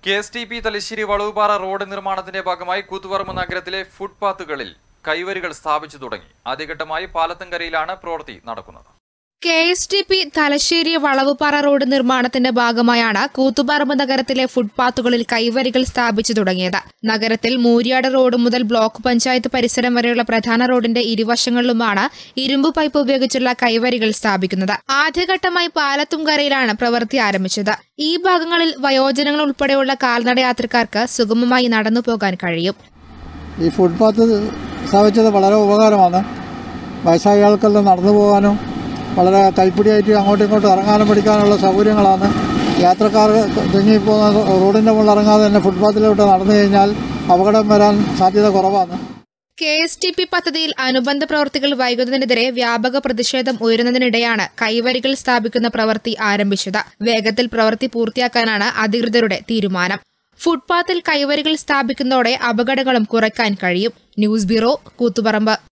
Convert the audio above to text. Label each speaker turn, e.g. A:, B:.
A: K S T P Thalassery Valavupara road നിർമ്മാണത്തിന്റെ ഭാഗമായി കൂത്തുപറമ്പ് നഗരത്തിലെ ഫുട്പാത്തുകളിൽ കൈവരികൾ സ്ഥാപിച്ചു തുടങ്ങി ആദ്യഘട്ടമായി പാലത്തുംകരയിലാണ് പ്രവൃത്തി നടക്കുന്നത്
B: K S T P Thalassery Valavupara road നിർമ്മാണത്തിന്റെ ഭാഗമായാണ് കൂത്തുപറമ്പ് നഗരത്തിലെ ഫുട്പാത്തുകളിൽ കൈവരികൾ സ്ഥാപിച്ചു തുടങ്ങിയത് നഗരത്തിൽ മൂര്യാട് റോഡ് മുതൽ ബ്ലോക്ക് പഞ്ചായത്ത് പരിസരം വരെയുള്ള പ്രധാന റോഡിന്റെ ഇരുവശങ്ങളിലുമാണ് ഇരുമ്പ് പൈപ്പ് ഉപയോഗിച്ചുള്ള കൈവരികൾ സ്ഥാപിക്കുന്നത് ആദ്യഘട്ടമായി പാലത്തുംകരയിലാണ് പ്രവൃത്തി ആരംഭിച്ചത് ഈ ഭാഗങ്ങളിൽ വയോജനങ്ങൾ ഉൾപ്പെടെയുള്ള കാൽനട യാത്രക്കാർക്ക് സുഗമമായി നടന്നു പോകാൻ കഴിയും
C: ഈ ഫുട്പാത്ത് സ്ഥാപിച്ചത് വളരെ ഉപകാരമാണ് വയസ്സായകൾക്കെല്ലാം നടന്നു പോകാനും വളരെ കൈപ്പിടിയായിട്ട് അങ്ങോട്ടും ഇങ്ങോട്ടും ഇറങ്ങാനും പിടിക്കാനുള്ള സൗകര്യങ്ങളാണ് യാത്രക്കാർ തിങ്ങിപ്പോകുന്ന റോഡിൻ്റെ മുകളിൽ ഇറങ്ങാതെ തന്നെ ഫുട്പാത്തിലോട്ട് നടന്നു കഴിഞ്ഞാൽ അപകടം വരാൻ സാധ്യത കുറവാണ്
B: കെ എസ് ടി പി പദ്ധതിയിൽ അനുബന്ധ പ്രവൃത്തികൾ വൈകുന്നതിനെതിരെ വ്യാപക പ്രതിഷേധം ഉയരുന്നതിനിടെയാണ് കൈവരികൾ സ്ഥാപിക്കുന്ന പ്രവൃത്തി ആരംഭിച്ചത് വേഗത്തിൽ പ്രവൃത്തി പൂർത്തിയാക്കാനാണ് അധികൃതരുടെ തീരുമാനം ഫുട്പാത്തിൽ കൈവരികൾ സ്ഥാപിക്കുന്നതോടെ അപകടങ്ങളും കുറയ്ക്കാൻ കഴിയും ന്യൂസ് ബ്യൂറോ കൂത്തുപറമ്പ്